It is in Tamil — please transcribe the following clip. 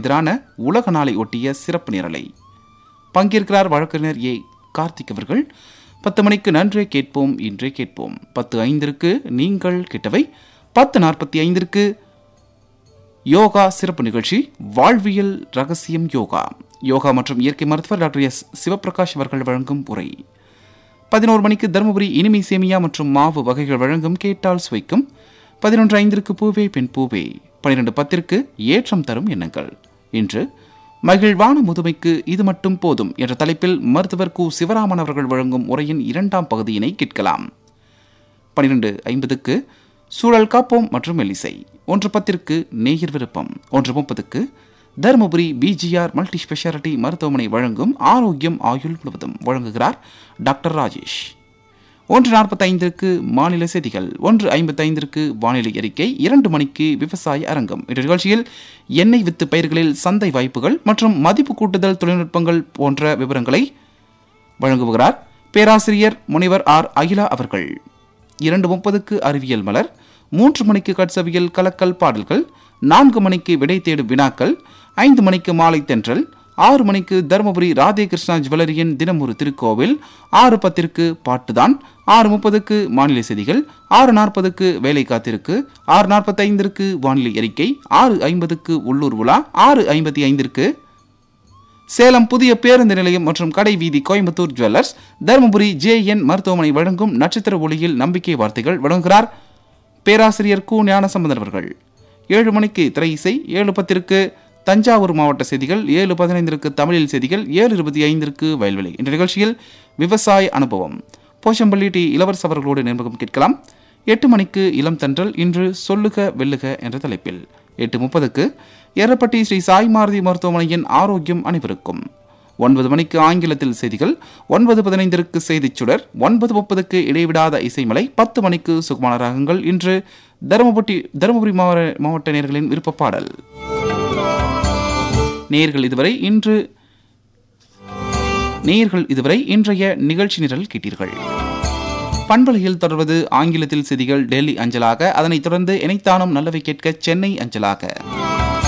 எதிரான உலக நாளை ஒட்டிய சிறப்பு நிரலை பங்கேற்கிறார் வழக்கறிஞர் ஏ கார்த்திக் அவர்கள் பத்து மணிக்கு நன்றே கேட்போம் இன்றே கேட்போம் பத்து ஐந்திற்கு நீங்கள் கேட்டவை பத்து நாற்பத்தி ஐந்திற்கு யோகா சிறப்பு நிகழ்ச்சி வாழ்வியல் ரகசியம் யோகா யோகா மற்றும் இயற்கை மருத்துவர் டாக்டர் எஸ் சிவபிரகாஷ் அவர்கள் வழங்கும் உரை பதினோரு மணிக்கு தருமபுரி இனிமை சேமியா மற்றும் மாவு வகைகள் வழங்கும் கேட்டால் சுவைக்கும் பதினொன்று ஐந்திற்கு பூவே பெண் பூவே பனிரெண்டு பத்திற்கு ஏற்றம் தரும் எண்ணங்கள் இன்று மகிழ்வான முதுமைக்கு இது மட்டும் போதும் என்ற தலைப்பில் மருத்துவர் கு சிவராமன் அவர்கள் வழங்கும் உரையின் இரண்டாம் பகுதியினை கேட்கலாம் பனிரெண்டு ஐம்பதுக்கு சூழல் காப்போம் மற்றும் மெல்லிசை ஒன்று பத்திற்கு நேயர் விருப்பம் ஒன்று முப்பதுக்கு தருமபுரி பிஜிஆர் மல்டி ஸ்பெஷாலிட்டி மருத்துவமனை வழங்கும் ஆரோக்கியம் ஆயுள் முழுவதும் வழங்குகிறார் டாக்டர் ராஜேஷ் ஒன்று நாற்பத்தைந்திற்கு மாநில செய்திகள் ஒன்று ஐம்பத்தைந்திற்கு வானிலை அறிக்கை இரண்டு மணிக்கு விவசாய அரங்கம் இந்த நிகழ்ச்சியில் எண்ணெய் வித்து பயிர்களில் சந்தை வாய்ப்புகள் மற்றும் மதிப்பு கூட்டுதல் தொழில்நுட்பங்கள் போன்ற விவரங்களை வழங்குகிறார் பேராசிரியர் முனைவர் ஆர் அகிலா அவர்கள் இரண்டு முப்பதுக்கு அறிவியல் மலர் மூன்று மணிக்கு கட்சவியல் கலக்கல் பாடல்கள் நான்கு மணிக்கு விடை தேடும் வினாக்கள் ஐந்து மணிக்கு மாலை தென்றல் ஆறு மணிக்கு தருமபுரி ராதே கிருஷ்ணா ஜுவல்லரியின் தினம் ஒரு திருக்கோவில் ஆறு பத்திற்கு பாட்டுதான் ஆறு முப்பதுக்கு மாநில செய்திகள் ஆறு நாற்பதுக்கு வேலை காத்திருக்கு ஆறு நாற்பத்தைந்திற்கு வானிலை அறிக்கை ஆறு ஐம்பதுக்கு உள்ளூர் உலா ஆறு ஐம்பத்தி ஐந்திற்கு சேலம் புதிய பேருந்து நிலையம் மற்றும் கடை வீதி Coimbatore jewellers Dharmapuri J N மருத்துவமனை வழங்கும் நட்சத்திர ஒளியில் நம்பிக்கை வார்த்தைகள் வழங்குகிறார் பேராசிரியர் கு ஞானசம்பந்தன் அவர்கள் ஏழு மணிக்கு திரை இசை ஏழு பத்திற்கு தஞ்சாவூர் மாவட்ட செய்திகள் ஏழு பதினைந்திற்கு தமிழில் செய்திகள் ஏழு இருபத்தி ஐந்திற்கு வயல்வெளி இந்த நிகழ்ச்சியில் விவசாய அனுபவம் போஷம்பள்ளி டி இளவரசு அவர்களோடு நேர்முகம் கேட்கலாம் எட்டு மணிக்கு இளம் தென்றல் இன்று சொல்லுக வெல்லுக என்ற தலைப்பில் எட்டு முப்பதுக்கு எரப்பட்டி ஸ்ரீ சாய் மாருதி மருத்துவமனையின் ஆரோக்கியம் அனைவருக்கும் ஒன்பது மணிக்கு ஆங்கிலத்தில் செய்திகள் ஒன்பது பதினைந்திற்கு செய்திச் சுடர் ஒன்பது முப்பதுக்கு இடைவிடாத இசைமலை பத்து மணிக்கு சுகுமான ராகங்கள் இன்று தருமபுரி தருமபுரி மாவட்ட மாவட்ட நேர்களின் விருப்ப பாடல் நேர்கள் இதுவரை இன்று நேயர்கள் இதுவரை இன்றைய நிகழ்ச்சி நிரல் கேட்டீர்கள் பண்பலையில் தொடர்வது ஆங்கிலத்தில் செய்திகள் டெல்லி அஞ்சலாக அதனைத் தொடர்ந்து இணைத்தானும் நல்லவை கேட்க சென்னை அஞ்சலாக